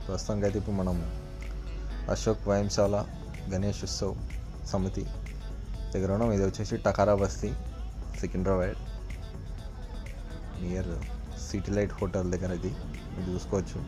ప్రస్తుతానికి అయితే ఇప్పుడు మనం అశోక్ వ్యాయామశాల గణేష్ ఉత్సవ్ సమితి దగ్గర ఉన్నాం ఇది వచ్చేసి Takara Basti Secunderabad near city light hotel దగ్గర ఇది మీరు చూసుకోవచ్చు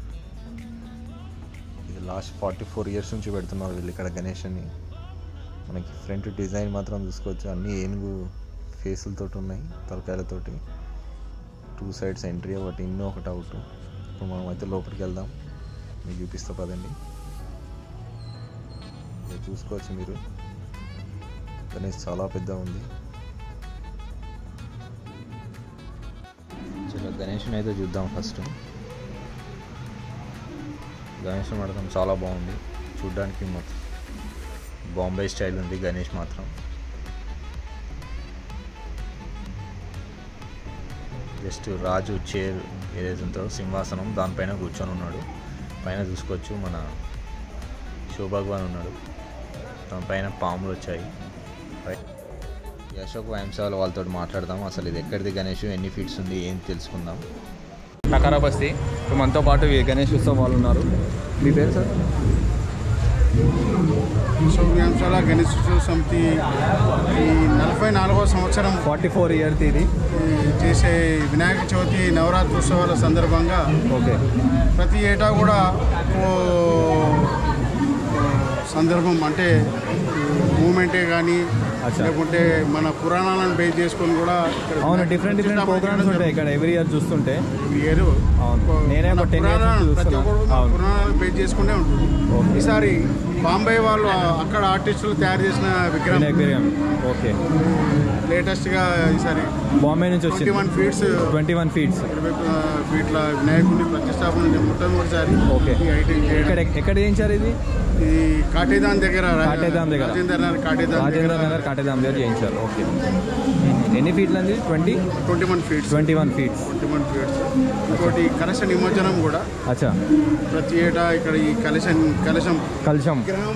ఇది లాస్ట్ ఫార్టీ ఫోర్ ఇయర్స్ నుంచి పెడుతున్నారు వీళ్ళు ఇక్కడ గణేష్ని మనకి ఫ్రంట్ డిజైన్ మాత్రం చూసుకోవచ్చు అన్ని ఏనుగు ఫేసులతో ఉన్నాయి తలకాయలతోటి టూ సైడ్స్ ఎంట్రీ ఒకటి ఇన్ ఒకటి అవుట్ ఇప్పుడు మనం అయితే లోపలికి వెళ్దాం మీకు చూపిస్తా పదండి ఇది చూసుకోవచ్చు మీరు గణేష్ చాలా పెద్ద ఉంది చలో గణేష్ని అయితే చూద్దాం ఫస్ట్ గణేష్ మాత్రం చాలా బాగుంది చూడ్డానికి మొత్తం బాంబే స్టైల్ ఉంది గణేష్ మాత్రం జస్ట్ రాజు చైర్ ఏదైతే ఉందో సింహాసనం దానిపైన కూర్చొని ఉన్నాడు పైన చూసుకోవచ్చు మన శివభగవాన్ ఉన్నాడు దానిపైన పాములు వచ్చాయి పై- ఈ అశోక్ వ్యాయామశాల వాళ్ళతో మాట్లాడదాం అసలు ఇది ఎక్కడిది గణేష్ ఎన్ని ఫీట్స్ ఉంది ఏం తెలుసుకుందాం నకారా బస్తీ ఇప్పుడు మనతో పాటు ఈ గణేష్ ఉత్సవం వాళ్ళు ఉన్నారు మీ పేరు సార్ సౌవ్యాంశాల గణేశోత్సవ సమితి ఈ నలభై నాలుగవ సంవత్సరం ఫార్టీ ఫోర్ ఇయర్స్ ఇది ఈ చేసే వినాయక చవితి నవరాత్రోత్సవాల సందర్భంగా ఓకే ప్రతి ఏటా కూడా ఓ సందర్భం అంటే మూమెంటే కానీ అచ్చా. లేకుంటే మన పురాణాలను బేస్ చేసుకొని కూడా ఇక్కడ అవును వినాయక డిఫరెంట్ డిఫరెంట్ ప్రతిష్టాపన ప్రోగ్రామ్స్ చేయడం ఉంటాయి ఇక్కడ ఎవ్రీ ఇయర్ చూస్తుంటే ఈ ఇయర్ అవును. నేనే ఒక 10 years నుంచి ప్రతి చూస్తున్నా. ఒక్కరు అవును. పురాణాలను బేస్ చేసుకుంటే ఉంటుంది ఓకే. ఈసారి బాంబే వాళ్ళు అక్కడ ఆర్టిస్టులు తయారు చేసిన విగ్రహం వినాయక్ బిర్యానీ ఓకే లేటెస్ట్గా ఈసారి బాంబే నుంచి ట్వంటీ వచ్చింది one feets twenty one feets ఇరవై ఫీట్ల వినాయకుడిని ప్రతిష్టాపన మొట్టమొదటిసారి ఓకే. ఈ ఐటెం ఇక్కడ చేయడం ఎక్కడ చేయించారు ఇది ఈ కాటేదాన్ దగ్గర రా- కాటేదాన్ దగ్గర. రాజేందర్ నగర్ కాటేదాన్ రాజేంద్ర నగర్ కాటేదాం దగ్గర చేయించారు ఓకే ఎన్ని ఫీట్లు అంది twenty twenty one feets twenty one feets twenty one feets ఇంకోటి కలశ నిమజ్జనం కూడా అచ్చా ప్రతి ఏటా ఇక్కడ ఈ కలశం కలశం కలుషం విగ్రహం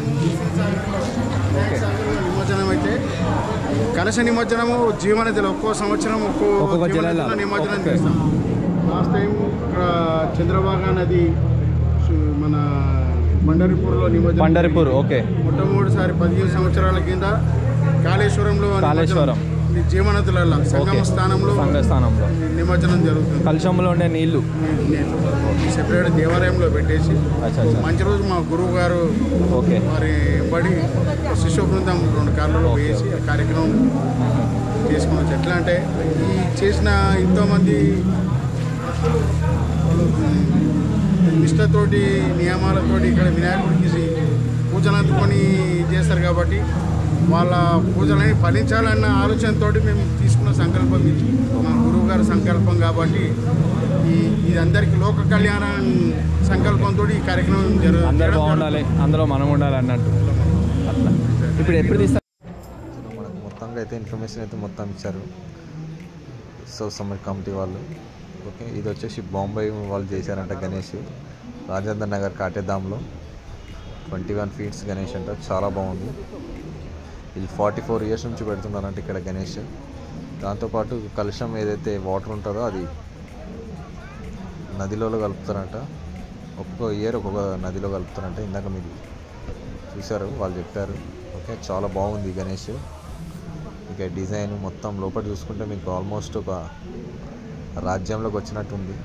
నిమజ్జనం అయితే కలశ నిమజ్జనము జీవనదిలో ఒక్కో సంవత్సరం ఒక్కో ఒక్కొక్క జీవనదిలో జిల్లాలో. నిమజ్జనం ఓకే. చేస్తాం లాస్ట్ టైం ఇక్కడ చంద్రబాగా నది సు- మన పండరిపూర్లో నిమజ్జనం పండరిపూర్ ఓకే మొట్టమొదటిసారి పదిహేను సంవత్సరాల కింద కాళేశ్వరంలో నిమజ్జనం. కాళేశ్వరం. ఈ జీవనదులలో సంగమ ఓకే. స్థానంలో సంఘ స్థానంలో నిమజ్జనం జరుగుతుంది కలుషంలో ఉండే నీళ్లు సెపరేట్ దేవాలయంలో పెట్టేసి అచ్చా అచ్చా మంచి రోజు మా గురువు గారు ఓకే మరి బడి శిష్య బృందం రెండు కార్లలో వేసి ఆ కార్యక్రమం చేసుకోవచ్చు ఎట్లా అంటే ఈ చేసిన ఎంతోమంది వాళ్ళు, ఉమ్, నిష్ఠతోటి నియమాలతోటి ఇక్కడ వినాయకుడికి పూజలు అందుకొని చేస్తారు కాబట్టి వాళ్ళ పూజలని ఫలించాలన్న ఆలోచనతో మేము తీసుకున్న సంకల్పం ఇది మా గురువు గారి సంకల్పం కాబట్టి ఈ ఇది అందరికీ లోక కళ్యాణం సంకల్పంతో ఈ కార్యక్రమం జరుగు అందరు బాగుండాలి అందులో మనం ఉండాలి అన్నట్టు అట్లా ఇప్పుడు ఎప్పుడు తీస్తారు సో మనకు మొత్తంగా అయితే ఇన్ఫర్మేషన్ అయితే మొత్తం ఇచ్చారు సో సమ్మర్ కమిటీ వాళ్ళు ఓకే ఇది వచ్చేసి బాంబే వాళ్ళు చేశారంట గణేష్ రాజేంద్ర నగర్ కాటేదాంలో ట్వంటీ వన్ ఫీట్స్ గణేష్ అంట చాలా బాగుంది ఇది ఫార్టీ ఫోర్ ఇయర్స్ నుంచి పెడుతున్నారంట ఇక్కడ గణేష్ దాంతోపాటు కలుషం ఏదైతే వాటర్ ఉంటుందో అది నదిలో కలుపుతారంట ఒక్కొక్క ఇయర్ ఒక్కొక్క నదిలో కలుపుతారంట ఇందాక మీరు చూశారు వాళ్ళు చెప్పారు ఓకే చాలా బాగుంది ఈ గణేష్ ఇక డిజైన్ మొత్తం లోపల చూసుకుంటే మీకు ఆల్మోస్ట్ ఒక రాజ్యంలోకి వచ్చినట్టుంది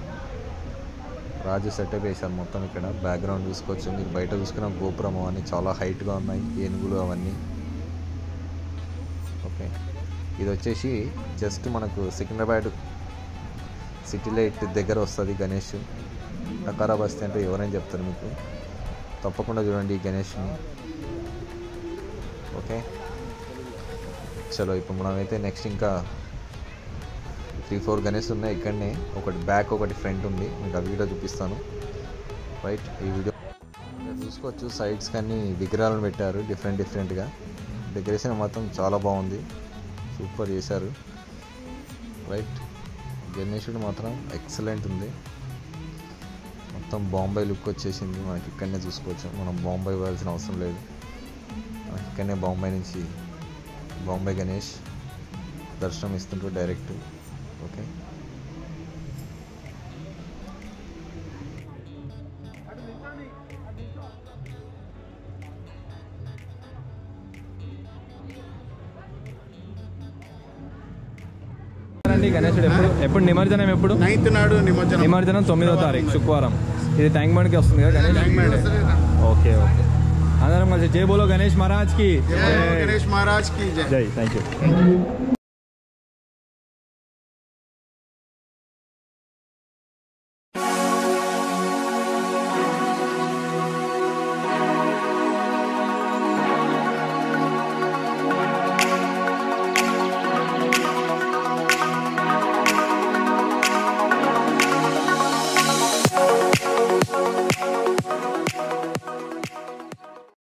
రాజు సెటప్ వేశారు మొత్తం ఇక్కడ బ్యాక్గ్రౌండ్ చూసుకోవచ్చు మీరు బయట చూసుకున్న గోపురం అవన్నీ చాలా హైట్గా ఉన్నాయి ఏనుగులు అవన్నీ ఓకే ఇది వచ్చేసి జస్ట్ మనకు సికింద్రాబాద్ సిటీ లైట్ దగ్గర వస్తుంది గణేష్ టకారా బస్తీ అంటే ఎవరైనా చెప్తారు మీకు తప్పకుండా చూడండి ఈ గణేష్ని ఓకే చలో ఇప్పుడు మనమైతే నెక్స్ట్ ఇంకా త్రీ ఫోర్ గణేష్ ఉన్నాయి ఇక్కడనే ఒకటి బ్యాక్ ఒకటి ఫ్రంట్ ఉంది మీకు ఆ వీడియో చూపిస్తాను రైట్ ఈ వీడియో ఇక్కడ చూసుకోవచ్చు సైడ్స్ కానీ విగ్రహాలను పెట్టారు డిఫరెంట్ డిఫరెంట్గా డెకరేషన్ మాత్రం చాలా బాగుంది సూపర్ చేశారు రైట్ గణేశుడు మాత్రం ఎక్సలెంట్ ఉంది మొత్తం బాంబే లుక్ వచ్చేసింది మనకి ఇక్కడనే చూసుకోవచ్చు మనం బాంబే వెళ్ళాల్సిన అవసరం లేదు మనకి ఇక్కడనే బాంబే నుంచి బాంబే గణేష్ దర్శనం ఇస్తుంటూ డైరెక్ట్ ఓకే ఎప్పుడండి గణేశుడు ఎప్పుడు ఎప్పుడు నిమజ్జనం ఎప్పుడు నైన్త్ నాడు నిమజ్జనం నిమజ్జనం తొమ్మిదో తారీఖు శుక్రవారం ఇది ట్యాంక్ బండ్కి వస్తుంది కదా Ganesh tank bund. Okay okay అందరం కలిసి జై బోలో గణేష్ మహారాజ్కి జై గణేష్ మహారాజ్ కి జై జై థ్యాంక్ యూ